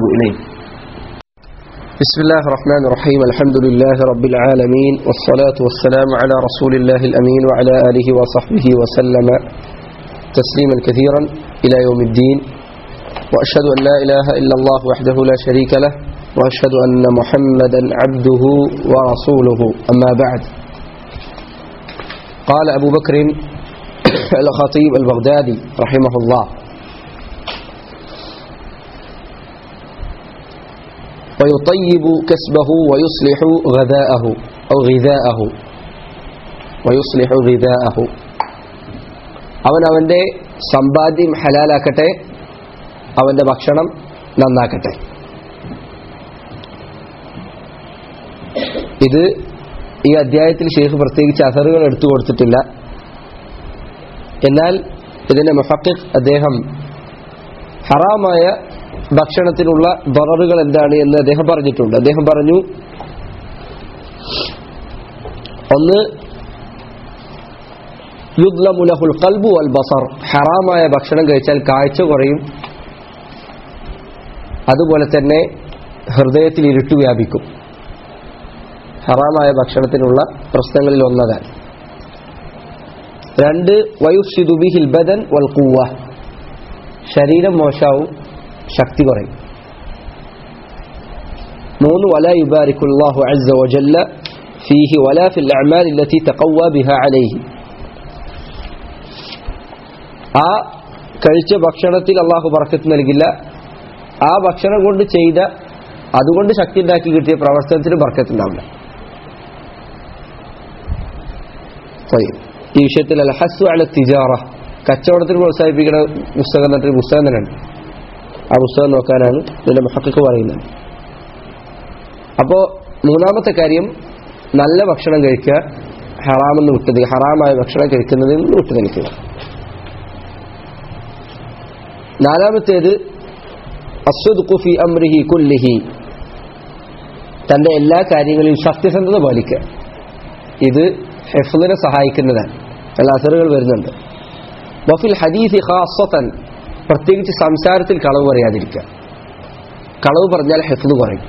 إليه بسم الله الرحمن الرحيم الحمد لله رب العالمين والصلاة والسلام على رسول الله الأمين وعلى آله وصحبه وسلم تسليما كثيرا إلى يوم الدين وأشهد أن لا إله إلا الله وحده لا شريك له وأشهد أن محمدا عبده ورسوله أما بعد قال أبو بكر الخطيب البغدادي رحمه الله ويطيب كسبه ويصلح غذاءه أو غذاءه ويصلح غذاءه അവൻ അവൻ്റെ സമ്പാദ്യം ഹലാലാക്കട്ടെ അവൻ്റെ ഭക്ഷണം നന്നാക്കട്ടെ ഇത് ഈ അധ്യായത്തിൽ ഷെയ്ഖ് പ്രത്യേകിച്ച് അസറുകൾ എടുത്തു കൊടുത്തിട്ടില്ല എന്നാൽ ഇതിന്റെ മുഹക്കിഖ് അദ്ദേഹം ഹറാമായ ഭക്ഷണത്തിനുള്ള ദററുകൾ എന്താണ് എന്ന് അദ്ദേഹം പറഞ്ഞിട്ടുണ്ട് അദ്ദേഹം പറഞ്ഞു ഒന്ന് യുദ്ലമുലഹുൽ കൽബു അൽ ബസർ ഹറാമായ ഭക്ഷണം കഴിച്ചാൽ കാഴ്ച കുറയും അതുപോലെ തന്നെ ഹൃദയത്തിൽ ഇരുട്ട് വ്യാപിക്കും ഹറാമായ ഭക്ഷണത്തിനുള്ള പ്രശ്നങ്ങളിൽ ഒന്നതാണ് രണ്ട് വയുഷിദുബിഹിൽ ബദൻ വൽ കൂവ ശരീരം മോശാവും ശക്തി കുറയും മൂന്ന് വല യുബാരിക്കുല്ലാഹു അസ്സ വജല്ല ഫീഹി വല ഫിൽ അഅമാൽ التي تقوى بها عليه ആ കഴിച്ച ഭക്ഷണത്തിൽ അള്ളാഹു ബർക്കത്ത് നൽകില്ല ആ ഭക്ഷണം കൊണ്ട് ചെയ്ത അതുകൊണ്ട് ശക്തി ഉണ്ടാക്കി കിട്ടിയ പ്രവർത്തനത്തിന് ബർക്കത്തുണ്ടാവില്ല ഈ വിഷയത്തിൽ അൽ ഹസു അല തിജാറ കച്ചവടത്തിന് പ്രോത്സാഹിപ്പിക്കുന്ന പുസ്തകം എന്നിട്ട് പുസ്തകം തന്നെയാണ് ആ പുസ്തകം നോക്കാനാണ് ഇതിന്റെ മഹക്കൊക്കെ പറയുന്നത് അപ്പോൾ മൂന്നാമത്തെ കാര്യം നല്ല ഭക്ഷണം കഴിക്കുക ഹറാമെന്ന് വിട്ടത് ഹറാമായ ഭക്ഷണം കഴിക്കുന്നതിൽ നിന്ന് വിട്ടു നിൽക്കുക നാലാമത്തേത് അസ്വദുഖുഫി അമ്രിഹി കുല്ലിഹി തന്റെ എല്ലാ കാര്യങ്ങളിലും സത്യസന്ധത പാലിക്കുക ഇത് ഹെഫ്ലിനെ സഹായിക്കുന്നതാണ് എല്ലാ അസറുകൾ വരുന്നുണ്ട് വഫിൽ ഹദീസി ഖാസത്തൻ പ്രത്യേകിച്ച് സംസാരത്തിൽ കളവ് പറയാതിരിക്കുക കളവ് പറഞ്ഞാൽ ഹെഫ്ല് കുറയും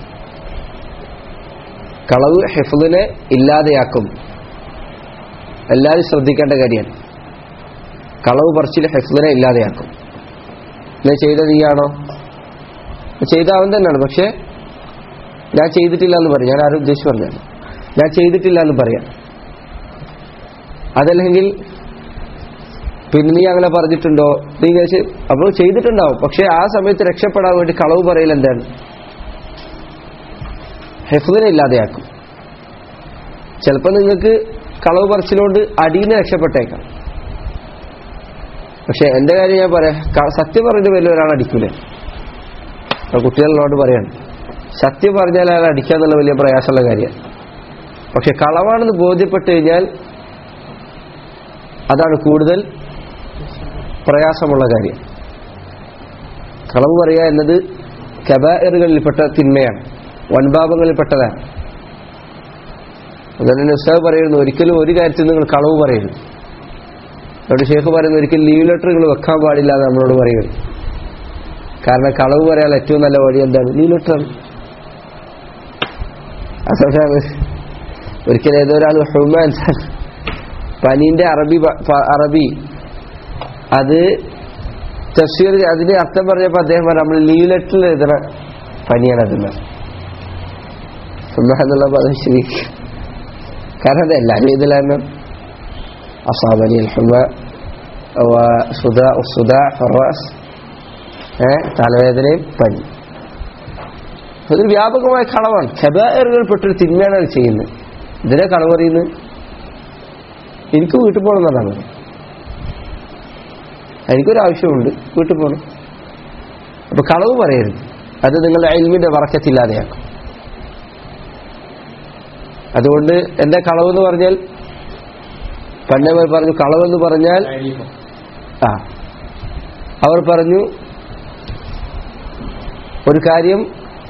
കളവ് ഹെഫ്ലിനെ ഇല്ലാതെയാക്കും എല്ലാവരും ശ്രദ്ധിക്കേണ്ട കാര്യമാണ് കളവ് പറിച്ചിൽ ഹെഫ്ലിനെ ഇല്ലാതെയാക്കും ഞാൻ ചെയ്ത നീയാണോ ചെയ്ത അവൻ തന്നെയാണ് പക്ഷേ ഞാൻ ചെയ്തിട്ടില്ല എന്ന് പറയാം ഞാൻ ആരും ഉദ്ദേശിച്ച് പറഞ്ഞാണ് ഞാൻ ചെയ്തിട്ടില്ല എന്ന് പറയാം അതല്ലെങ്കിൽ പിന്നെ നീ അങ്ങനെ പറഞ്ഞിട്ടുണ്ടോ നീ കഴിച്ച് അപ്പോൾ ചെയ്തിട്ടുണ്ടാവും പക്ഷെ ആ സമയത്ത് രക്ഷപ്പെടാൻ വേണ്ടി കളവ് പറയൽ എന്താണ് ഹെഫ്ലിനെ ഇല്ലാതെയാക്കും ചിലപ്പോൾ നിങ്ങൾക്ക് കളവ് പറച്ചിലോണ്ട് അടിയിന്ന് രക്ഷപ്പെട്ടേക്കാം പക്ഷെ എന്റെ കാര്യം ഞാൻ പറയാം സത്യം പറഞ്ഞിട്ട് വലിയ ഒരാൾ അടിക്കൂലേ കുട്ടികളോട് പറയാണ് സത്യം പറഞ്ഞാൽ അയാൾ അടിക്കുക എന്നുള്ള വലിയ പ്രയാസമുള്ള കാര്യമാണ് പക്ഷെ കളവാണെന്ന് ബോധ്യപ്പെട്ട് കഴിഞ്ഞാൽ അതാണ് കൂടുതൽ പ്രയാസമുള്ള കാര്യം കളവ് പറയുക എന്നത് കബായറുകളിൽപ്പെട്ട തിന്മയാണ് വൻപാപങ്ങളിൽപ്പെട്ടതാണ് അതുതന്നെ നിസ്സാവ് പറയുന്നു ഒരിക്കലും ഒരു കാര്യത്തിൽ നിങ്ങൾ കളവ് പറയരുത് അവിടെ ഷേഖ് പറയുന്നു ഒരിക്കലും ലീവ് ലെറ്ററുകൾ വെക്കാൻ പാടില്ല എന്ന് നമ്മളോട് പറയുന്നത് കാരണം കളവ് പറയാൻ ഏറ്റവും നല്ല വഴി എന്താണ് ലീവ് ലെറ്ററാണ് അതുകൊണ്ടാണ് ഒരിക്കലും ഏതോ ഒരാൾ ഹുമാൻ പനീന്റെ അറബി അറബി അത് തഫ്സീർ അതിന്റെ അർത്ഥം പറഞ്ഞപ്പോ അദ്ദേഹം പറഞ്ഞു നമ്മൾ ലീവ് ലെറ്ററിൽ എഴുതണ പനിയാണ് അതില്ല എന്നുള്ള പദം ശരി കാരണം അത് എല്ലാവരും ഇതിലാണ് അസാബലി അൽഹുമ തലവേദനയും പനി അതൊരു വ്യാപകമായ കളവാണ് ഖബാറുകൾപ്പെട്ടൊരു തിന്മയാണ് ചെയ്യുന്നത് ഇതിനെ കളവ് പറയുന്നത് എനിക്ക് വീട്ടിൽ പോകണം എന്നാണ് എനിക്കൊരാവശ്യമുണ്ട് വീട്ടിൽ പോകണം അപ്പൊ കളവ് പറയരുത് അത് നിങ്ങളുടെ അയൽമിന്റെ വറക്കത്തില്ലാതെയാക്കും അതുകൊണ്ട് എന്താ കളവെന്ന് പറഞ്ഞാൽ പണ്ടേ പറഞ്ഞു കളവെന്ന് പറഞ്ഞാൽ ആ അവർ പറഞ്ഞു ഒരു കാര്യം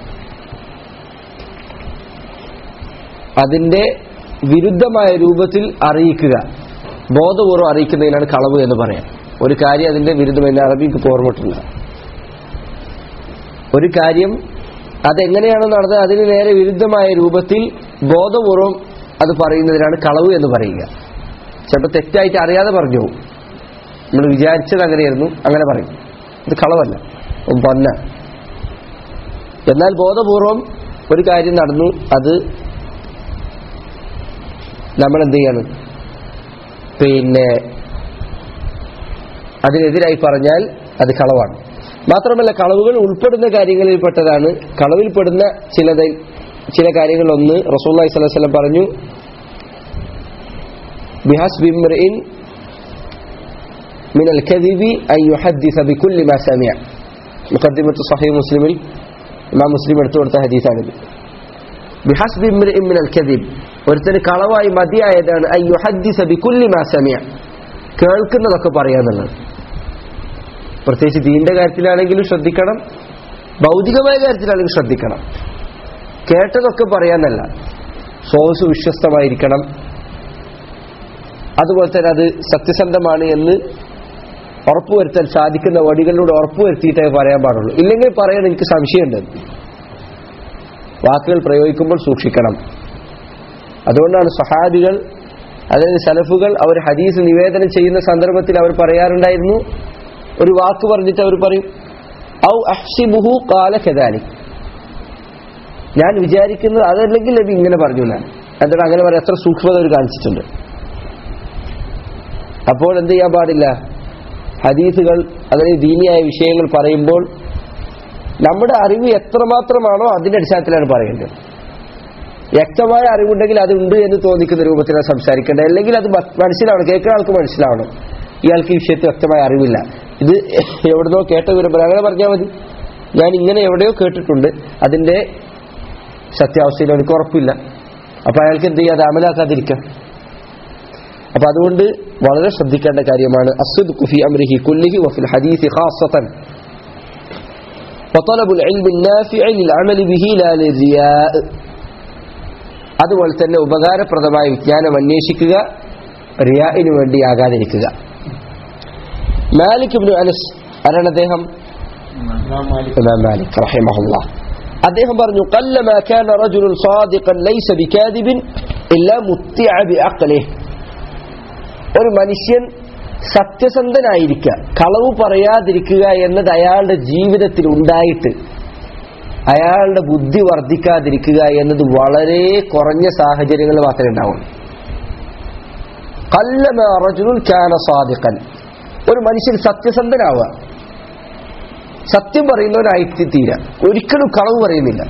അതിന്റെ വിരുദ്ധമായ രൂപത്തിൽ അറിയിക്കുക ബോധപൂർവ്വം അറിയിക്കുന്നതിനാണ് കളവ് എന്ന് പറയാം ഒരു കാര്യം അതിന്റെ വിരുദ്ധം എന്നെ അറബിക്ക് ഓർമ്മട്ടില്ല ഒരു കാര്യം അതെങ്ങനെയാണ് നടന്നത് അതിന് നേരെ വിരുദ്ധമായ രൂപത്തിൽ ബോധപൂർവം അത് പറയുന്നതിനാണ് കളവ് എന്ന് പറയുക ചിലപ്പോൾ തെറ്റായിട്ട് അറിയാതെ പറഞ്ഞു പോകും നമ്മൾ വിചാരിച്ചത് അങ്ങനെയായിരുന്നു അങ്ങനെ പറയും ഇത് കളവല്ല പൊന്ന എന്നാൽ ബോധപൂർവം ഒരു കാര്യം നടന്നു അത് നമ്മൾ എന്ത് ചെയ്യാണ് പിന്നെ അതിനെതിരായി പറഞ്ഞാൽ അത് കളവാണ് മാത്രമല്ല കളവുകൾ ഉൾപ്പെടുന്ന കാര്യങ്ങളിൽപ്പെട്ടതാണ് കളവിൽപ്പെടുന്ന ചിലത് ചില കാര്യങ്ങളൊന്ന് റസൂല്ലായി സ്വലം വല്ലം പറഞ്ഞു ബിഹാസ് ബിംറിൻ من الكذب أن يحدث بكل ما سمع مقدمة صحيح مسلم ഇമാം മുസ്ലിം എടുത്തു കൊടുത്ത ഹദീസാണിത് ബിഹസ്ബി ഇമ്രിഇൻ മിനൽ കദിബ് ഒരുത്തന് കളവായി മതിയായതാണ് അൻ യുഹദ്ദിസ ബികുല്ലി മാ സമിഅ കേൾക്കുന്നതൊക്കെ പറയാന്നുള്ളത് പ്രത്യേകിച്ച് ദീന്റെ കാര്യത്തിലാണെങ്കിലും ശ്രദ്ധിക്കണം ഭൗതികമായ കാര്യത്തിലാണെങ്കിലും ശ്രദ്ധിക്കണം കേട്ടതൊക്കെ പറയാന്നല്ല സോഴ്സ് വിശ്വസ്തമായിരിക്കണം അതുപോലെ തന്നെ അത് സത്യസന്ധമാണ് എന്ന് ഉറപ്പുവരുത്താൻ സാധിക്കുന്ന വടികളിലൂടെ ഉറപ്പുവരുത്തിയിട്ടേ പറയാൻ പാടുള്ളൂ ഇല്ലെങ്കിൽ പറയാൻ എനിക്ക് സംശയമുണ്ട് വാക്കുകൾ പ്രയോഗിക്കുമ്പോൾ സൂക്ഷിക്കണം അതുകൊണ്ടാണ് സഹാബികൾ അതായത് സലഫുകൾ അവർ ഹദീസ് നിവേദനം ചെയ്യുന്ന സന്ദർഭത്തിൽ അവർ പറയാറുണ്ടായിരുന്നു ഒരു വാക്ക് പറഞ്ഞിട്ട് അവർ പറയും ഔ അഹ്സിബുഹു കാല കെദാലി ഞാൻ വിചാരിക്കുന്നത് അതല്ലെങ്കിൽ നബി ഇങ്ങനെ പറഞ്ഞു ഞാൻ എന്നിട്ട് അങ്ങനെ പറയാം എത്ര സൂക്ഷ്മത അവർ കാണിച്ചിട്ടുണ്ട് അപ്പോൾ എന്ത് ചെയ്യാൻ പാടില്ല ഹദീസുകൾ അതായത് ദീനിയായ വിഷയങ്ങൾ പറയുമ്പോൾ നമ്മുടെ അറിവ് എത്രമാത്രമാണോ അതിന്റെ അടിസ്ഥാനത്തിലാണ് പറയേണ്ടത് വ്യക്തമായ അറിവുണ്ടെങ്കിൽ അതുണ്ട് എന്ന് തോന്നിക്കുന്ന രൂപത്തിലാണ് സംസാരിക്കേണ്ടത് അല്ലെങ്കിൽ അത് മ- മനസ്സിലാവണം കേൾക്കുന്ന ആൾക്ക് മനസ്സിലാവണം ഇയാൾക്ക് ഈ വിഷയത്തിൽ വ്യക്തമായ അറിവില്ല ഇത് എവിടുന്നോ കേട്ട വിവരം പറയാം. അങ്ങനെ പറഞ്ഞാൽ മതി ഞാൻ ഇങ്ങനെ എവിടെയോ കേട്ടിട്ടുണ്ട് അതിന്റെ സത്യാവസ്ഥയിൽ എനിക്ക് ഉറപ്പില്ല അപ്പൊ അയാൾക്ക് എന്ത് ചെയ്യാം അത് അമലാക്കാതിരിക്കാം അപ്പൊ അതുകൊണ്ട് വളരെ ശ്രദ്ധിക്കേണ്ട കാര്യമാണ് അസ്ദുഖു ഫി അംരിഹി കുല്ലിഹി വഫിൽ ഹദീസി ഖാസത്തൻ وطلب العلم النافع للعمل به لا للرياء അതുപോലെ തന്നെ ഉപകാരപ്രദമായ വിജ്ഞാനം അന്വേഷിക്കുക റിയാഇന് വേണ്ടിയാകാതിരിക്കുക മാലിക് ഇബ്നു അനസ് ആരാണ് അദ്ദേഹം ഇമാം മാലിക് റഹിമഹുല്ലാ അദ്ദേഹം പറഞ്ഞു قلما كان رجل صادقا ليس بكاذب إلا متع بعقله ഒരു മനുഷ്യൻ സത്യസന്ധനായിരിക്കുക കളവ് പറയാതിരിക്കുക എന്നത് അയാളുടെ ജീവിതത്തിൽ ഉണ്ടായിട്ട് അയാളുടെ ബുദ്ധി വർദ്ധിക്കാതിരിക്കുക എന്നത് വളരെ കുറഞ്ഞ സാഹചര്യങ്ങൾ മാത്രമേ ഉണ്ടാവുള്ളൂ കല്ലമ റജുലുൻ കാന സാദിഖൻ ഒരു മനുഷ്യൻ സത്യസന്ധനാവുക സത്യം പറയുന്നവനായിട്ട് തീരാ ഒരിക്കലും കളവ് പറയുന്നില്ല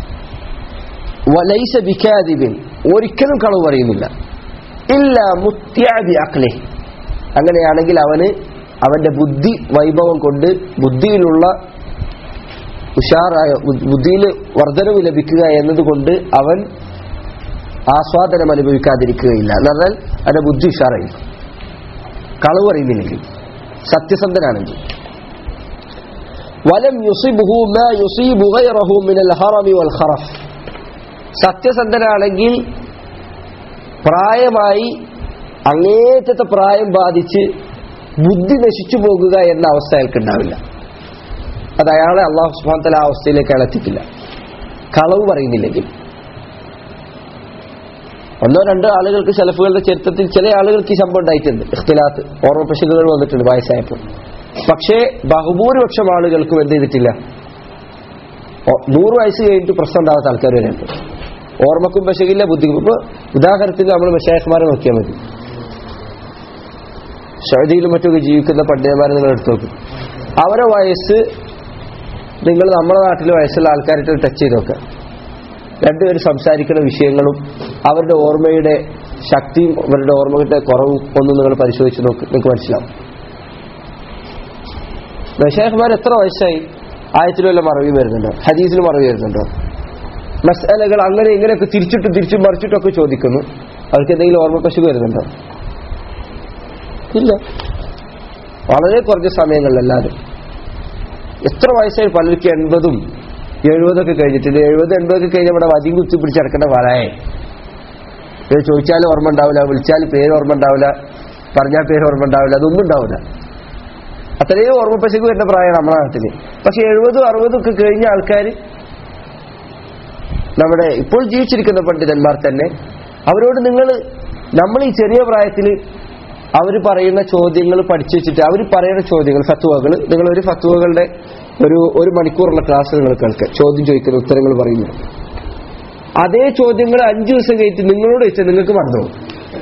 വലൈസ ബിക്കാദിബിൻ ഒരിക്കലും കളവ് പറയുന്നില്ല ഇല്ല മുത്യാബി അക്ലെ അങ്ങനെയാണെങ്കിൽ അവന് അവന്റെ ബുദ്ധി വൈഭവം കൊണ്ട് ബുദ്ധിയിലുള്ള ഉഷാറായ ബു- ബുദ്ധിയിൽ വർധനവ് ലഭിക്കുക എന്നതുകൊണ്ട് അവൻ ആസ്വാദനം അനുഭവിക്കാതിരിക്കുകയില്ല എന്ന് പറഞ്ഞാൽ അവന്റെ ബുദ്ധി ഉഷാറായിരിക്കും കളവ് പറയുന്നില്ലെങ്കിൽ സത്യസന്ധനാണെങ്കിൽ വലം യുസിബുഹു മാ യുസീബു ഗൈറഹു മിനൽ ഹറമി വൽ ഖറഫ് സത്യസന്ധനാണെങ്കിൽ പ്രായമായി അങ്ങേറ്റത്തെ പ്രായം ബാധിച്ച് ബുദ്ധി നശിച്ചു പോകുക എന്ന അവസ്ഥ അയാൾക്ക് ഉണ്ടാവില്ല അത് അയാളെ അള്ളാഹു സുബാന്തല ആ അവസ്ഥയിലേക്ക് അയാൾ എത്തിക്കില്ല കളവ് പറയുന്നില്ലെങ്കിൽ ഒന്നോ രണ്ടോ ആളുകൾക്ക് ശലഫുകളുടെ ചരിത്രത്തിൽ ചില ആളുകൾക്ക് ഈ സംഭവം ഉണ്ടായിട്ടുണ്ട് ഇഖ്തിലാത്ത് ഓർമ്മ പശുകൾ വന്നിട്ടുണ്ട് വയസ്സായപ്പോൾ പക്ഷേ ബഹുഭൂരിപക്ഷം ആളുകൾക്കും എന്ത് ചെയ്തിട്ടില്ല ഓ- നൂറ് വയസ്സ് കഴിഞ്ഞിട്ട് പ്രശ്നം ഉണ്ടാവാത്ത ആൾക്കാർ വരെ ഉണ്ട് ഓർമ്മക്കും പശകില്ല ബുദ്ധിക്കും ഇപ്പൊ ഉദാഹരണത്തിന് നമ്മൾ മഷായഖ്മാരെ നോക്കിയാൽ മതി സൗദിയിലും മറ്റൊക്കെ ജീവിക്കുന്ന പണ്ഡിതന്മാരെ നിങ്ങൾ എടുത്തു നോക്കും അവരെ വയസ്സ് നിങ്ങൾ നമ്മുടെ നാട്ടിൽ വയസ്സുള്ള ആൾക്കാരായിട്ട് ടച്ച് ചെയ്ത് നോക്കുക രണ്ടുപേരും സംസാരിക്കുന്ന വിഷയങ്ങളും അവരുടെ ഓർമ്മയുടെ ശക്തിയും അവരുടെ ഓർമ്മയുടെ കുറവും ഒന്നും നിങ്ങൾ പരിശോധിച്ച് നോക്ക് നിങ്ങൾക്ക് മനസ്സിലാവും മഷായഖ്മാർ എത്ര വയസ്സായി ആയത്തിലും വല്ല മറവി വരുന്നുണ്ടോ ഹദീസിലും മറവി വരുന്നുണ്ടോ മസാലകൾ അങ്ങനെ ഇങ്ങനെയൊക്കെ തിരിച്ചിട്ടും തിരിച്ചും മറിച്ചിട്ടൊക്കെ ചോദിക്കുന്നു അവർക്ക് എന്തെങ്കിലും ഓർമ്മ പശു വരുന്നുണ്ടോ ഇല്ല വളരെ കുറഞ്ഞ സമയങ്ങളിലല്ലാതെ എത്ര വയസ്സായി പലർക്ക് എൺപതും എഴുപതൊക്കെ കഴിഞ്ഞിട്ടുണ്ട് എഴുപത് എൺപതൊക്കെ കഴിഞ്ഞ ഇവിടെ വതിയും കുത്തി പിടിച്ചടക്കേണ്ട പാടായേ ഇത് ചോദിച്ചാലും ഓർമ്മ ഉണ്ടാവില്ല വിളിച്ചാൽ പേര് ഓർമ്മ ഉണ്ടാവില്ല പറഞ്ഞാൽ പേര് ഓർമ്മ ഉണ്ടാവില്ല അതൊന്നും ഉണ്ടാവില്ല അത്രയും ഓർമ്മ പശുക്ക് വരുന്ന പ്രായമാണ് നമ്മുടെ നാട്ടിൽ പക്ഷെ എഴുപതും അറുപതും ഒക്കെ കഴിഞ്ഞ ആൾക്കാർ നമ്മുടെ ഇപ്പോൾ ജീവിച്ചിരിക്കുന്ന പണ്ഡിതന്മാർ തന്നെ അവരോട് നിങ്ങൾ നമ്മൾ ഈ ചെറിയ പ്രായത്തിൽ അവർ പറയുന്ന ചോദ്യങ്ങൾ പഠിച്ചു വെച്ചിട്ട് അവർ പറയുന്ന ചോദ്യങ്ങൾ ഫത്തുവകൾ നിങ്ങൾ ഒരു ഫത്തുവകളുടെ ഒരു ഒരു മണിക്കൂറുള്ള ക്ലാസ് നിങ്ങൾ കേൾക്കുക ചോദ്യം ചോദിക്കുന്ന ഉത്തരങ്ങൾ പറയുന്നു അതേ ചോദ്യങ്ങൾ അഞ്ചു ദിവസം കഴിഞ്ഞിട്ട് നിങ്ങളോട് വെച്ചാൽ നിങ്ങൾക്ക് മറന്നു പോകും.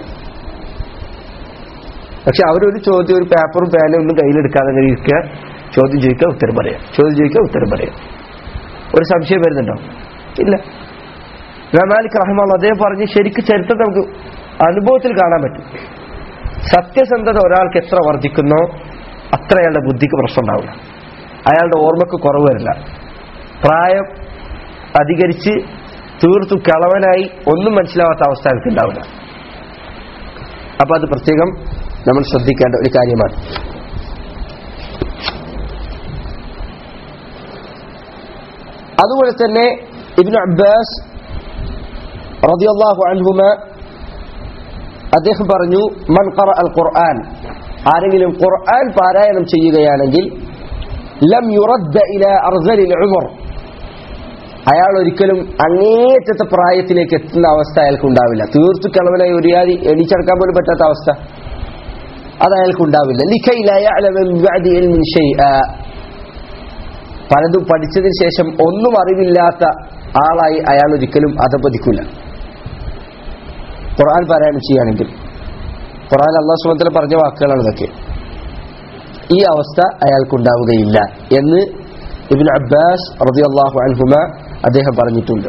പക്ഷെ അവരൊരു ചോദ്യം ഒരു പേപ്പറും പേനും ഒന്നും കയ്യിലെടുക്കാതെ അങ്ങനെ ഇരിക്കുക ചോദ്യം ചോദിക്കുക ഉത്തരം പറയാം ചോദ്യം ചോദിക്കുക ഉത്തരം പറയാം ഒരു സംശയം വരുന്നുണ്ടോ ഇല്ല മാലിക് റഹ്മാൻ അദ്ദേഹം പറഞ്ഞ് ശരിക്കും ചരിത്രം നമുക്ക് അനുഭവത്തിൽ കാണാൻ പറ്റും സത്യസന്ധത ഒരാൾക്ക് എത്ര വർദ്ധിക്കുന്നോ അത്ര അയാളുടെ ബുദ്ധിക്ക് പ്രശ്നം ഉണ്ടാവില്ല അയാളുടെ ഓർമ്മക്ക് കുറവ് വരില്ല പ്രായം അധികരിച്ച് തീർത്തു കളവനായി ഒന്നും മനസ്സിലാവാത്ത അവസ്ഥ അയാൾക്ക് ഉണ്ടാവില്ല അപ്പൊ അത് പ്രത്യേകം നമ്മൾ ശ്രദ്ധിക്കേണ്ട ഒരു കാര്യമാണ് അതുപോലെ തന്നെ ഇബ്നു അബ്ബാസ് റളിയല്ലാഹു അൻഹുമ അദ്ദേഹം പറഞ്ഞു മൻ ഖറ അൽ ഖുർആൻ ആരെങ്കിലും ഖുർആൻ പാരായണം ചെയ്യുകയാണെങ്കിൽ ലം യുറദ്ദ ഇല അർസലിൽ ഉമർ അയാൾ ഒരിക്കലും അങ്ങേറ്റത്തെ പ്രായത്തിലേക്ക് എത്തുന്ന അവസ്ഥ അയാൾക്ക് ഉണ്ടാവില്ല തീർത്തു കളവനായി ഒരിയാതി എണീച്ചടക്കാൻ പോലും പറ്റാത്ത അവസ്ഥ അത് അയാൾക്ക് ഉണ്ടാവില്ല ലിഖൈ ലാ യഅലമ മിൻ ബഅദി ഇൽമിൻ ഷൈഅ പലതും പഠിച്ചതിന് ശേഷം ഒന്നും അറിവില്ലാത്ത ആളായി അയാൾ ഒരിക്കലും അധപതിക്കില്ല ഖുർആൻ പാരായണം ചെയ്യുകയാണെങ്കിൽ ഖുർആൻ അള്ളാഹു സുബത്തിൽ പറഞ്ഞ വാക്കുകളാണ് ഇതൊക്കെ ഈ അവസ്ഥ അയാൾക്കുണ്ടാവുകയില്ല എന്ന് ഇബിൻ അബ്ബാസ് റളിയല്ലാഹു അൻഹുമ അദ്ദേഹം പറഞ്ഞിട്ടുണ്ട്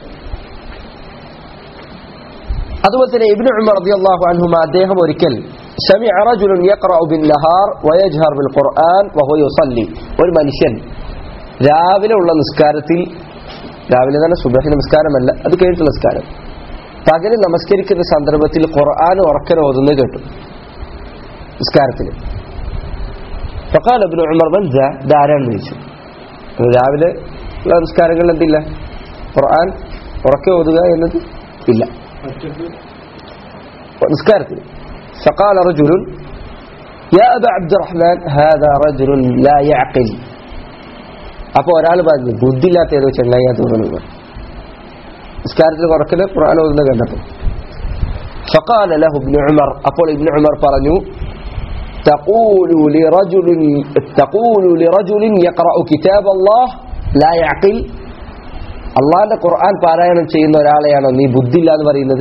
അതുപോലെ തന്നെ ഇബ്നു ഉമർ റളിയല്ലാഹു അൻഹുമ അദ്ദേഹം ഒരിക്കൽ سمع رجل يقرأ بالنهار ويجهر بالقرآن وهو يصلي ഒരു മനുഷ്യൻ രാവിലെ ഉള്ള നിസ്കാരത്തിൽ രാവിലെ തന്നെ സുബഹി നമസ്കാരമല്ല അത് കഴിഞ്ഞിട്ടുള്ള നിസ്കാരം പകല് നമസ്കരിക്കുന്ന സന്ദർഭത്തിൽ ഖുർആൻ ഉറക്കൻ ഓതുന്നത് കേട്ടു നിസ്കാരത്തിൽ ഫഖാൽ ഇബ്നു ഉമർ മൻ ദാ ധാരാന്ന് ചോദിച്ചു അത് രാവിലെ ഉള്ള നമസ്കാരങ്ങളിൽ എന്തില്ല ഖുർആൻ ഉറക്കെ ഓതുക എന്നത് ഇല്ല നിസ്കാരത്തിൽ فقال رجل يا أبا عبد الرحمن هذا رجل لا يعقل അപ്പോൾ ഒരാൾ പറഞ്ഞു ബുദ്ധിയില്ലാത്ത ഏതോ ചെങ്ങായിയാ തോന്നുന്നു നിസ്കാരത്തിൽ കുറക്കല് ഖുർആൻ ഓതുന്നത് കണ്ടപ്പോൾ فقال له ابن عمر അപ്പോൾ ابن عمر പറഞ്ഞു تقول لرجل تقول لرجل يقرأ كتاب الله لا يعقل അള്ളാന്റെ ഖുർആൻ പാരായണം ചെയ്യുന്ന ഒരാളെയാണോ നീ ബുദ്ധിയില്ല എന്ന് പറയുന്നത്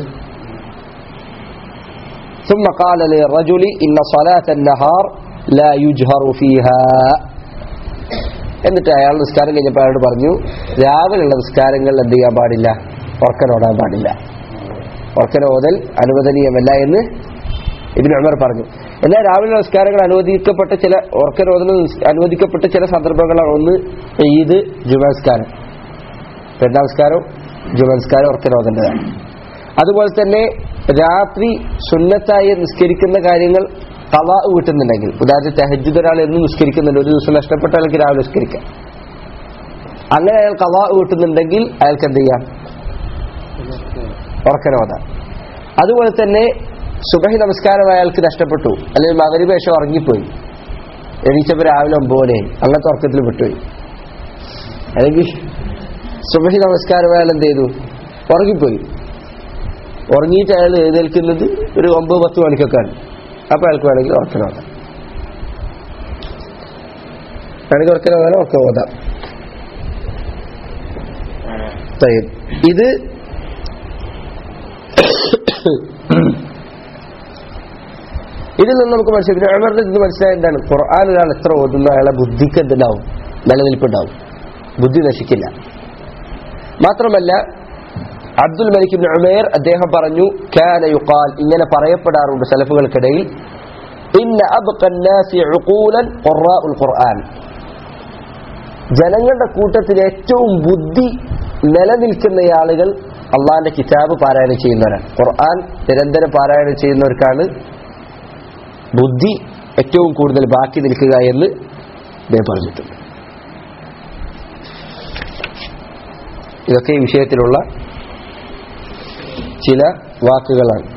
ثم قال للرجل إن صلاة النهار لا يجهر فيها എന്നിട്ട് അയാൾ നിസ്കാരം കഴിഞ്ഞപ്പോൾ അയാളോട് പറഞ്ഞു രാവിലെയുള്ള നിസ്കാരങ്ങൾ എന്ത് ചെയ്യാൻ പാടില്ല ഉറക്കനോടാൻ പാടില്ല ഉറക്കനോതൽ അനുവദനീയമല്ല എന്ന് ഇബിൻ ഉമർ പറഞ്ഞു എന്നാൽ രാവിലെ നിസ്കാരങ്ങൾ അനുവദിക്കപ്പെട്ട ചില ഉറക്കനോദന അനുവദിക്കപ്പെട്ട ചില സന്ദർഭങ്ങളാണ് ഒന്ന് ഈദ് ജുമസ്കാരം പെരുന്നാൾസ്കാരം ജുമസ്കാരം ഉറക്കനോദൻ്റെതാണ് അതുപോലെ തന്നെ രാത്രി സുന്നത്തായി നിസ്കരിക്കുന്ന കാര്യങ്ങൾ കലാ വീട്ടുന്നുണ്ടെങ്കിൽ ഉദാഹരണത്തിന് തെഹജുദ് ഒരാൾ എന്ന് നിസ്കരിക്കുന്നുണ്ട് ഒരു ദിവസം നഷ്ടപ്പെട്ട അയാൾക്ക് രാവിലെ നിസ്കരിക്കാം അങ്ങനെ അയാൾ കലാ വീട്ടുന്നുണ്ടെങ്കിൽ അയാൾക്ക് എന്ത് ചെയ്യാം ഉറക്കനോദ അതുപോലെ തന്നെ സുബഹി നമസ്കാരം അയാൾക്ക് നഷ്ടപ്പെട്ടു അല്ലെങ്കിൽ മകരി വേഷം ഉറങ്ങിപ്പോയി എണീച്ചപ്പോൾ രാവിലെ ഒമ്പപോലെ അങ്ങനത്തെ ഉറക്കത്തിൽ വിട്ടുപോയി അല്ലെങ്കിൽ സുബഹി നമസ്കാരം അയാൾ എന്ത് ചെയ്തു ഉറങ്ങിപ്പോയി ഉറങ്ങിയിട്ട് അയാൾ എഴുന്നേൽക്കുന്നത് ഒരു ഒമ്പത് പത്ത് മണിക്കൊക്കെയാണ് അപ്പൊ അയാൾക്ക് വേണമെങ്കിൽ ഉറക്കനോദാം വേണമെങ്കിൽ ഉറക്കനോദാൻ ഉറക്കം ഓതാം طيب. ഇത് ഇതിൽ നിന്ന് നമുക്ക് മനസ്സിലായി അമറിന്റെ ഇത് മനസ്സിലായ എന്താണ് ഖുർആൻ ഒരാൾ എത്ര ഓതുന്ന അയാളെ ബുദ്ധിക്ക് എന്തുണ്ടാവും നിലനിൽപ്പുണ്ടാവും ബുദ്ധി നശിക്കില്ല മാത്രമല്ല അബ്ദുൽ മലിക് ഇബ്നു ഉമൈർ അദ്ദേഹം പറഞ്ഞു കാന യുഖാൽ ഇങ്ങനെ പറയപ്പെടാറുണ്ട് സലഫുകൾക്കിടയിൽ ഇന്ന അബ്ഖൻ നാസി ഉഖൂലൻ ഖുറാഉൽ ഖുർആൻ ജനങ്ങളുടെ കൂട്ടത്തിൽ ഏറ്റവും ബുദ്ധി നിലനിൽക്കുന്ന ആളുകൾ അള്ളാന്റെ കിതാബ് പാരായണം ചെയ്യുന്നവരാണ് ഖുർആൻ നിരന്തരം പാരായണം ചെയ്യുന്നവർക്കാണ് ബുദ്ധി ഏറ്റവും കൂടുതൽ ബാക്കി നിൽക്കുക എന്ന് അദ്ദേഹം പറഞ്ഞിട്ടുണ്ട് ഇതൊക്കെ ഈ വിഷയത്തിലുള്ള ചില വാക്കുകളാണ്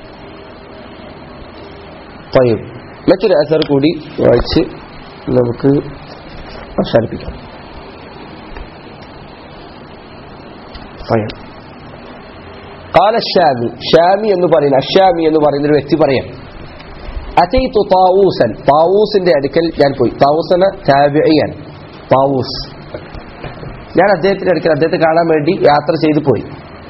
പറയും മറ്റൊരു അസർ കൂടി വായിച്ച് നമുക്ക് അവസാനിപ്പിക്കാം പറയാം قال الشامي ഷാമി എന്ന് പറയുന്ന അഷാമി എന്ന് പറയുന്ന ഒരു വ്യക്തി പറയാം അതൈതു താവൂസൻ താവൂസിന്റെ അടുക്കൽ ഞാൻ പോയി താവൂസ് എന്ന താബിയാണ് താവൂസ് ഞാൻ അദ്ദേഹത്തിന്റെ അടുക്കൽ അദ്ദേഹത്തെ കാണാൻ വേണ്ടി യാത്ര ചെയ്തു പോയി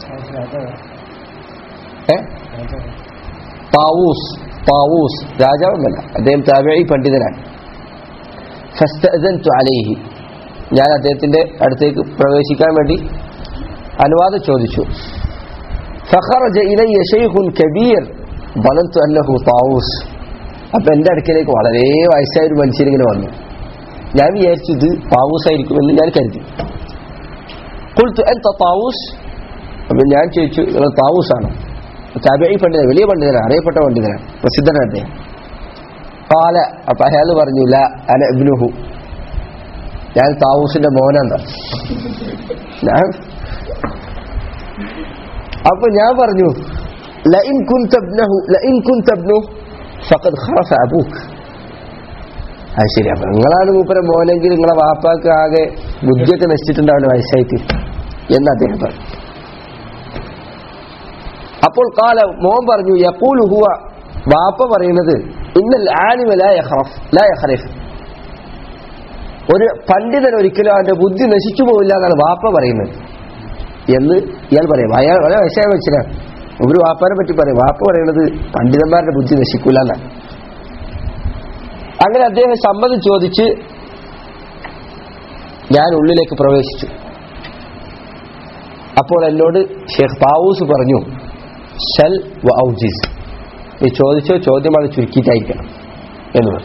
ഏ താവൂസ് താവൂസ് രാജാവെന്നല്ല അദ്ദേഹം താബിഈ പണ്ഡിതനാണ് ഫസ്തഅ്സൻതു അലൈഹി ഞാൻ അദ്ദേഹത്തിന്റെ അടുത്തേക്ക് പ്രവേശിക്കാൻ വേണ്ടി അനുവാദം ചോദിച്ചു ഫഖറജ ഇലയ്യ ശൈഖുൻ കബീർ ظننت انه താവൂസ് അപ്പൊ എന്റെ അടുക്കലേക്ക് വളരെ വയസ്സായ ഒരു മനുഷ്യരിങ്ങനെ വന്നു ഞാൻ വിചാരിച്ചു ഇത് താവൂസ് ആയിരിക്കുമെന്ന് ഞാൻ കരുതി കുൾത്തു എൻ താവൂസ് അപ്പൊ ഞാൻ ചോദിച്ചു നിങ്ങൾ താവൂസ് ആണോ താബിഈ പണ്ഡിതൻ വലിയ പണ്ഡിതനാണ് അറിയപ്പെട്ട പണ്ഡിതനാണ് പ്രസിദ്ധനാണ് അദ്ദേഹം കാല അപ്പൊ അയാൾ പറഞ്ഞു ല അന ഇബ്നുഹു ഞാൻ താവൂസിന്റെ മോനാന്ന് പറഞ്ഞു. ഞാൻ അപ്പൊ ഞാൻ പറഞ്ഞു ലഇൻ കുൻത ഇബ്നഹു ലഇൻ കുൻത ഇബ്നു ഫഖദ് ഖറഫ അബൂക്ക് അത് ശരി അപ്പൊ നിങ്ങളാണ് മൂപ്പര മോനെങ്കിൽ നിങ്ങളെ വാപ്പാക്ക് ആകെ ബുദ്ധിയൊക്കെ നശിച്ചിട്ടുണ്ടാവില്ല വയസ്സായിട്ട് എന്ന് അദ്ദേഹം പറഞ്ഞു അപ്പോൾ കാല മോൻ പറഞ്ഞു യഖൂലു ഹുവ വാപ്പ പറയുന്നത് ഇന്നൽ ആലിമ ലാ യഖറഫ് ലാ യഖറഫ് ഒരു പണ്ഡിതൻ ഒരിക്കലും അവന്റെ ബുദ്ധി നശിച്ചു പോവില്ല എന്നാണ് വാപ്പ പറയുന്നത് എന്ന് ഇയാൾ പറയും അയാൾ വളരെ വയസ്സായ മനുഷ്യനാണ് ഒരു വാപ്പാനെ പറ്റി പറയും വാപ്പ പറയുന്നത് പണ്ഡിതന്മാരുടെ ബുദ്ധി നശിക്കൂല എന്നാണ് അങ്ങനെ അദ്ദേഹം സമ്മതം ചോദിച്ച് ഞാൻ ഉള്ളിലേക്ക് പ്രവേശിച്ചു അപ്പോൾ എന്നോട് ഷെയ്ഖ് താവൂസ് പറഞ്ഞു ഷൽ വ ഔജീസ് ഈ ചോദിച്ചോ ചോദ്യം അത് ചുരുക്കിയിട്ടായിരിക്കണം എന്ന് പറഞ്ഞു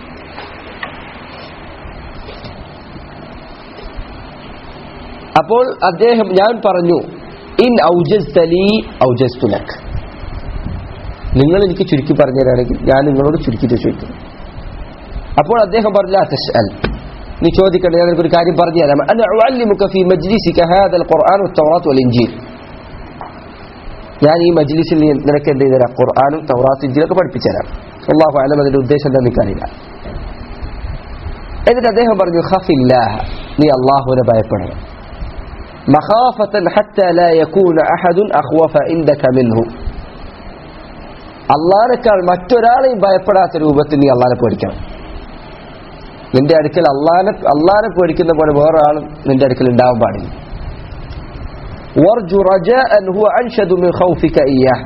അപ്പോൾ അദ്ദേഹം ഞാൻ പറഞ്ഞു ഇൻ ഔജസ്തലി ഔജസ്തുലക് നിങ്ങൾ എനിക്ക് ചുരുക്കി പറഞ്ഞു തരാണെങ്കിൽ ഞാൻ നിങ്ങളോട് ചുരുക്കിയിട്ട് ചോദിക്കുന്നു അപ്പോൾ അദ്ദേഹം പറഞ്ഞില്ല തസ്അൽ നീ ചോദിക്കണ്ട ഞാൻ നിനക്കൊരു കാര്യം പറഞ്ഞു തരാം അന ഉഅല്ലിമുക ഫീ മജ്ലിസിക ഹാദൽ ഖുർആൻ വത്തൗറാത്ത് വൽ ഇൻജീൽ ഞാൻ ഈ മജ്ലിസിൽ നീ നിനക്ക് എന്ത് ചെയ്തുതരാം ഖുർആനും തൗറാത്ത് ഇഞ്ചിലൊക്കെ പഠിപ്പിച്ചു തരാം അള്ളാഹു അലം അതിന്റെ ഉദ്ദേശം എന്താ എനിക്കറിയില്ല എന്നിട്ട് അദ്ദേഹം പറഞ്ഞു ഖഫില്ലാഹ നീ അള്ളാഹുവിനെ ഭയപ്പെടണം മഖാഫത്തൻ ഹത്ത ലാ യകൂന അഹദുൻ അഖ്വഫ ഇൻദക മിൻഹു അള്ളാഹിനേക്കാൾ മറ്റൊരാളെയും ഭയപ്പെടാത്ത രൂപത്തിൽ നീ അള്ളാഹിനെ പേടിക്കണം നിന്റെ അടുക്കൽ അള്ളാഹിനെ അള്ളാഹിനെ പേടിക്കുന്ന പോലെ വേറെ ആളും നിന്റെ അടുക്കൽ ഉണ്ടാവാൻ പാടില്ല وارجو رجاء هو أنشد من خوفك إياه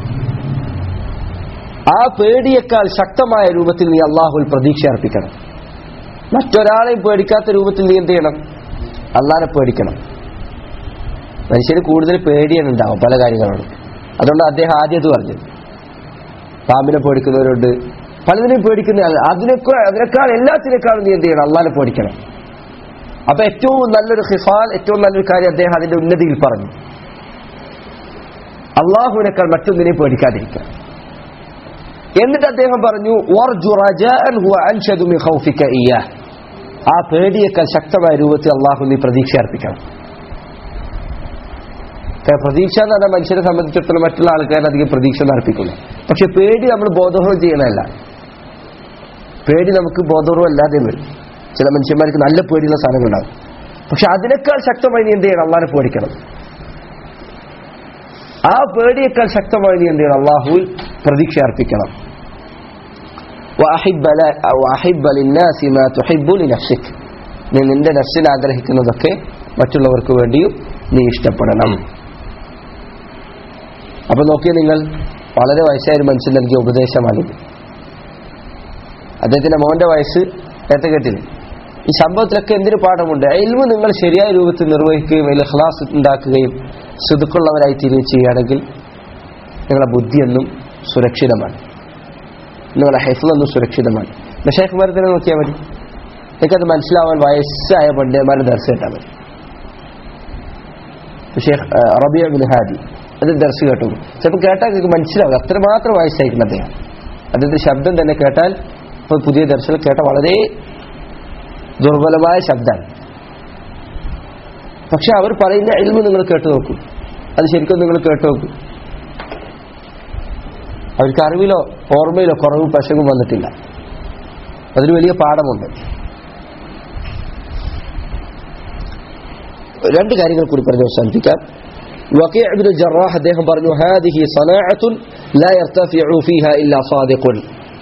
ആ പേടിയേക്കാൾ ശക്തമായ രൂപത്തിൽ നീ അള്ളാഹുൽ പ്രതീക്ഷ അർപ്പിക്കണം മറ്റൊരാളെയും പേടിക്കാത്ത രൂപത്തിൽ നീ എന്ത് ചെയ്യണം അള്ളാഹിനെ പേടിക്കണം മനുഷ്യന് കൂടുതൽ പേടിയാണ് ഉണ്ടാവും പല കാര്യങ്ങളോടും അതുകൊണ്ട് അദ്ദേഹം ആദ്യം അത് പറഞ്ഞത് പാമ്പിനെ പേടിക്കുന്നവരുണ്ട് പലതിനെയും പേടിക്കുന്ന ആൾ. അതിനേക്കാൾ അതിനേക്കാൾ എല്ലാത്തിനേക്കാളും നീ എന്ത് ചെയ്യണം അള്ളാഹിനെ പേടിക്കണം അപ്പൊ ഏറ്റവും നല്ലൊരു ഹിഫാൽ ഏറ്റവും നല്ലൊരു കാര്യം അദ്ദേഹം അതിന്റെ ഉന്നതിയിൽ പറഞ്ഞു അള്ളാഹുവിനേക്കാൾ മറ്റൊന്നിനെയും പേടിക്കാതിരിക്കുക എന്നിട്ട് അദ്ദേഹം പറഞ്ഞു "വർജു റജാഅൻ ഹുവ അൻശദു മിൻ ഖൗഫിക ഇയ്യാഹ്." ആ പേടിയേക്കാൾ ശക്തമായ രൂപത്തിൽ അള്ളാഹു നീ പ്രതീക്ഷ അർപ്പിക്കണം കാരണം പ്രതീക്ഷ എന്ന് പറഞ്ഞാൽ മനുഷ്യരെ സംബന്ധിച്ചിടത്തോളം മറ്റുള്ള ആൾക്കാരെ അധികം പ്രതീക്ഷ ഒന്നും അർപ്പിക്കില്ല പക്ഷെ പേടി നമ്മൾ ബോധപൂർവം ചെയ്യണമല്ല പേടി നമുക്ക് ബോധപൂർവം അല്ലാതെ വരും ചില മനുഷ്യന്മാർക്ക് നല്ല പേടിയുള്ള സാധനങ്ങളുണ്ടാകും പക്ഷെ അതിനേക്കാൾ ശക്തമായി നീ എന്ത് ചെയ്യണം അള്ളാഹിനെ പേടിക്കണം ആ പേടിയേക്കാൾ ശക്തമായി നീ എന്ത് ചെയ്യണം അള്ളാഹുവിൽ പ്രതീക്ഷ അർപ്പിക്കണം وأحب لا أو أحب للناس ما تحب لنفسك നീ നിന്റെ നഫ്സിന് ആഗ്രഹിക്കുന്നതൊക്കെ മറ്റുള്ളവർക്ക് വേണ്ടിയും നീ ഇഷ്ടപ്പെടണം അപ്പൊ നോക്കിയ നിങ്ങൾ വളരെ വയസ്സായ ഒരു മനുഷ്യൻ നൽകിയ ഉപദേശമാണിത് അദ്ദേഹത്തിന്റെ മോന്റെ വയസ്സ് നേരത്തെ കേട്ടില്ലേ ഈ സംഭവത്തിലൊക്കെ എന്തിനു പാഠമുണ്ട് എൽമു നിങ്ങൾ ശരിയായ രൂപത്തിൽ നിർവഹിക്കുകയും അതിൽ ഖലാസ് ഉണ്ടാക്കുകയും സുതുക്കുള്ളവരായി തീരുകയും ചെയ്യുകയാണെങ്കിൽ നിങ്ങളുടെ ബുദ്ധിയെന്നും സുരക്ഷിതമാണ് നിങ്ങളുടെ ഹെഫിലൊന്നും സുരക്ഷിതമാണ് ഷേഖ്മാരെ തന്നെ നോക്കിയാൽ മതി നിങ്ങൾക്കത് മനസ്സിലാവാൻ വയസ്സായ പണ്ഡിതന്മാരെ ദർശ കേട്ടാൽ മതി ഷേഖ് റബിയ ബിൻ ഹാദി അത് ദർശ കേട്ടു ചിലപ്പോൾ കേട്ടാൽ നിങ്ങൾക്ക് മനസ്സിലാവും അത്രമാത്രം വയസ്സായിരിക്കും അദ്ദേഹം അദ്ദേഹത്തിന്റെ ശബ്ദം തന്നെ കേട്ടാൽ ഇപ്പോൾ പുതിയ ദർശനം കേട്ട വളരെ ദുർബലമായ ശബ്ദമാണ് പക്ഷെ അവർ പറയുന്ന എൽമ നിങ്ങൾ കേട്ടു നോക്കൂ അത് ശരിക്കും നിങ്ങൾ കേട്ടു നോക്കൂ അവർക്ക് അറിവിലോ ഓർമ്മയിലോ കുറവ് പശകും വന്നിട്ടില്ല അതിന് വലിയ പാഠമുണ്ട് രണ്ട് കാര്യങ്ങൾ കൂടി പറഞ്ഞ് അവസാനിപ്പിക്കാം വക്കീ ഇബ്നു ജറാഹ് അദ്ദേഹം പറഞ്ഞു ഹാദിഹി സനാഅത്തുൻ ലാ യർതഫിഉ ഫീഹാ ഇല്ലാ സാദിഖുൻ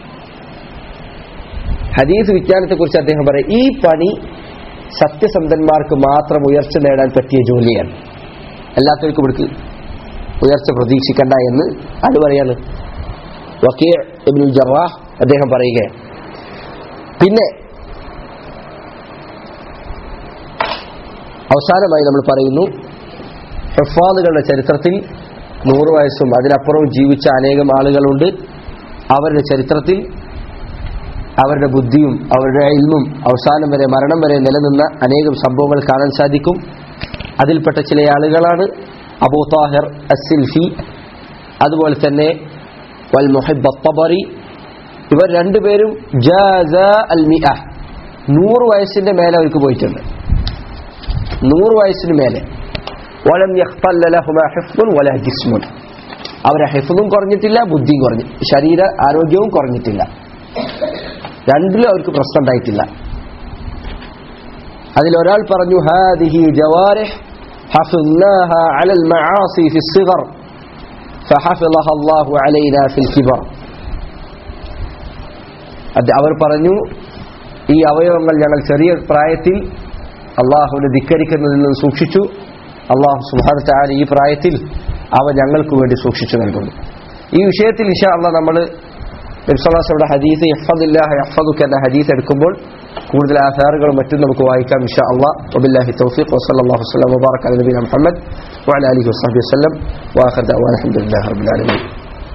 ഹദീസ് വിജ്ഞാനത്തെക്കുറിച്ച് അദ്ദേഹം പറയും ഈ പണി സത്യസന്ധന്മാർക്ക് മാത്രം ഉയർച്ച നേടാൻ പറ്റിയ ജോലിയാണ് അല്ലാത്തവർക്ക് ഇവിടേക്ക് ഉയർച്ച പ്രതീക്ഷിക്കണ്ട എന്ന് അത് പറയാണ് വക്കീ ഇബ്നുൽ ജറാഹ് അദ്ദേഹം പറയുകയാണ് പിന്നെ അവസാനമായി നമ്മൾ പറയുന്നു ഹെഫാദുകളുടെ ചരിത്രത്തിൽ നൂറ് വയസ്സും അതിനപ്പുറവും ജീവിച്ച അനേകം ആളുകളുണ്ട് അവരുടെ ചരിത്രത്തിൽ അവരുടെ ബുദ്ധിയും അവരുടെ ഇൽമും അവസാനം വരെ മരണം വരെ നിലനിന്ന അനേകം സംഭവങ്ങൾ കാണാൻ സാധിക്കും അതിൽപ്പെട്ട ചില ആളുകളാണ് അബൂ താഹിർ അസിൽഫി അതുപോലെ തന്നെ വൽ മുഹിബ് അത്തബറി ഇവർ രണ്ടുപേരും ജാസ അൽ മിഅ നൂറ് വയസ്സിന്റെ മേലെ അവർക്ക് പോയിട്ടുണ്ട് നൂറ് വയസ്സിന് മേലെ വലം യഖ്തല്ല ലഹുമ ഹിഫ്ദുൻ വല ജിസ്മുൻ അവരെ ഹിഫ്ദും കുറഞ്ഞിട്ടില്ല ബുദ്ധിയും കുറഞ്ഞു ശരീര ആരോഗ്യവും കുറഞ്ഞിട്ടില്ല രണ്ടിലും അവർക്ക് പ്രശ്നം ഉണ്ടായിട്ടില്ല അതിലൊരാൾ പറഞ്ഞു ഹാദിഹി ജവാരിഹ് حفظناها على المعاصي في الصغر فحفظها الله علينا في الكبر അത് അവർ പറഞ്ഞു ഈ അവയവങ്ങൾ ഞങ്ങൾ ചെറിയ പ്രായത്തിൽ അള്ളാഹുവിനെ ധിക്കരിക്കുന്നതിൽ നിന്ന് സൂക്ഷിച്ചു അള്ളാഹു സുബാന ഈ പ്രായത്തിൽ അവ ഞങ്ങൾക്ക് വേണ്ടി സൂക്ഷിച്ചു നൽകുന്നു ഈ വിഷയത്തിൽ ഇഷ അള്ള നമ്മൾ നബ്സലാസയുടെ ഹദീസ് യഹ്ഫദില്ലാഹ യഹ്ഫദുക്ക് എന്ന ഹദീസ് എടുക്കുമ്പോൾ കൂടുതൽ ആധാറുകളും മറ്റും നമുക്ക് വായിക്കാം ഇഷ അള്ളാഹ് വബില്ലാഹി തൗഫീഖ് വസല്ലല്ലാഹു വസല്ലം വബാറക അല നബിന മുഹമ്മദ് വഅല ആലിഹി വസഹ്ബിഹി വസല്ലം വാഖിർ ദഅവാന അൽഹംദുലില്ലാഹി റബ്ബിൽ ആലമീൻ